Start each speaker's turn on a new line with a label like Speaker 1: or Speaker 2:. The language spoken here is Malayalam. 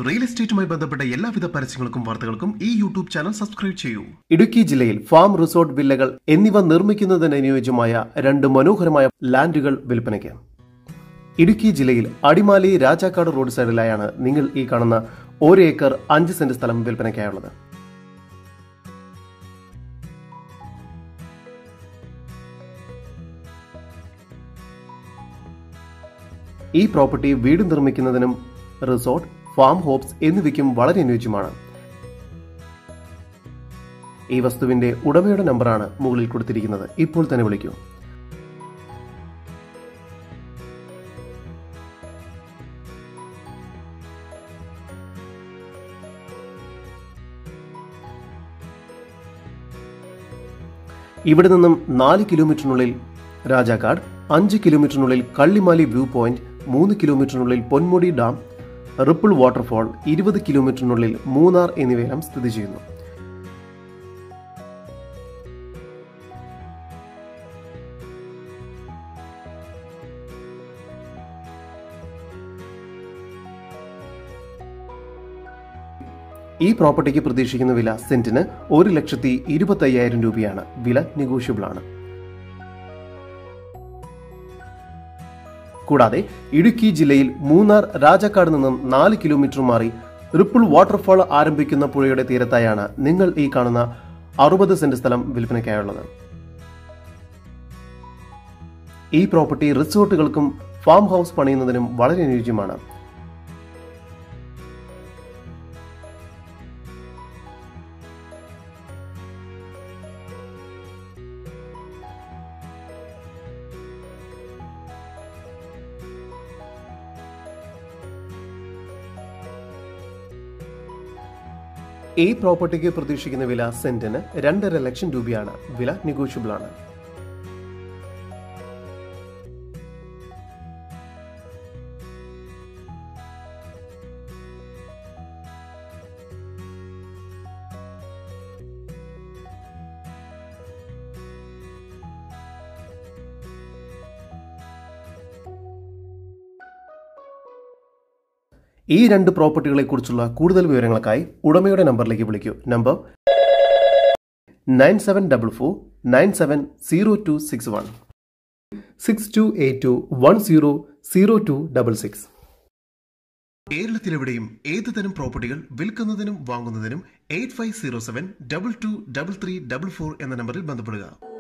Speaker 1: റിയൽ എസ്റ്റേറ്റുമായി ബന്ധപ്പെട്ട എല്ലാവിധ പരസ്യങ്ങൾക്കും വാർത്തകൾക്കും ഈ യൂട്യൂബ് ചാനൽ സബ്സ്ക്രൈബ് ചെയ്യൂ
Speaker 2: ഇടുക്കി ജില്ലയിൽ ഫാം റിസോർട്ട് വില്ലകൾ എന്നിവ നിർമ്മിക്കുന്നതിന് അനുയോജ്യമായ രണ്ട് മനോഹരമായ ലാൻഡുകൾ വിൽപ്പനയ്ക്ക് ഇടുക്കി ജില്ലയിൽ അടിമാലി രാജാക്കാട് റോഡ് സൈഡിലായാണ് നിങ്ങൾ ഈ കാണുന്ന ഒരു ഏക്കർ അഞ്ച് സെന്റ് സ്ഥലം വിൽപ്പനയ്ക്കായുള്ളത് ഈ പ്രോപ്പർട്ടി വീട് നിർമ്മിക്കുന്നതിനും റിസോർട്ട് ഫാം ഹോപ്സ് എന്നിവയ്ക്കും വളരെ അനുയോജ്യമാണ് ഈ വസ്തുവിന്റെ ഉടമയുടെ നമ്പറാണ് മുകളിൽ കൊടുത്തിരിക്കുന്നത് ഇപ്പോൾ തന്നെ വിളിക്കൂ ഇവിടെ നിന്നും നാല് കിലോമീറ്ററിനുള്ളിൽ രാജാക്കാട് അഞ്ച് കിലോമീറ്ററിനുള്ളിൽ കള്ളിമാലി വ്യൂ പോയിന്റ് മൂന്ന് കിലോമീറ്ററിനുള്ളിൽ പൊന്മുടി ഡാം റിപ്പിൾ വാട്ടർഫാൾ ഇരുപത് കിലോമീറ്ററിനുള്ളിൽ മൂന്നാർ എന്നിവയെല്ലാം സ്ഥിതി ചെയ്യുന്നു ഈ പ്രോപ്പർട്ടിക്ക് പ്രതീക്ഷിക്കുന്ന വില സെന്റിന് ഒരു ലക്ഷത്തി ഇരുപത്തി അയ്യായിരം രൂപയാണ് വില നെഗോഷ്യബിൾ ആണ് കൂടാതെ ഇടുക്കി ജില്ലയിൽ മൂന്നാർ രാജാക്കാട് നിന്നും നാല് കിലോമീറ്റർ മാറി റിപ്പിൾ വാട്ടർഫാൾ ആരംഭിക്കുന്ന പുഴയുടെ തീരത്തായാണ് നിങ്ങൾ ഈ കാണുന്ന അറുപത് സെന്റ് സ്ഥലം വിൽപ്പനയ്ക്കായുള്ളത് ഈ പ്രോപ്പർട്ടി റിസോർട്ടുകൾക്കും ഫാം ഹൗസ് പണിയുന്നതിനും വളരെ അനുയോജ്യമാണ് ഈ പ്രോപ്പർട്ടിക്ക് പ്രതീക്ഷിക്കുന്ന വില സെന്റിന് രണ്ടര ലക്ഷം രൂപയാണ് വില നെഗോഷ്യബിൾ ആണ് ഈ രണ്ട് പ്രോപ്പർട്ടികളെ കുറിച്ചുള്ള കൂടുതൽ വിവരങ്ങൾക്കായി ഉടമയുടെ നമ്പറിലേക്ക് വിളിക്കൂ number nine seven double four nine seven zero two six one six two eight two one zero zero two double six
Speaker 1: കേരളത്തിലെവിടെയും ഏത് തരം പ്രോപ്പർട്ടികൾ വിൽക്കുന്നതിനും വാങ്ങുന്നതിനും eight five zero seven double two double three double four എന്ന നമ്പറിൽ ബന്ധപ്പെടുക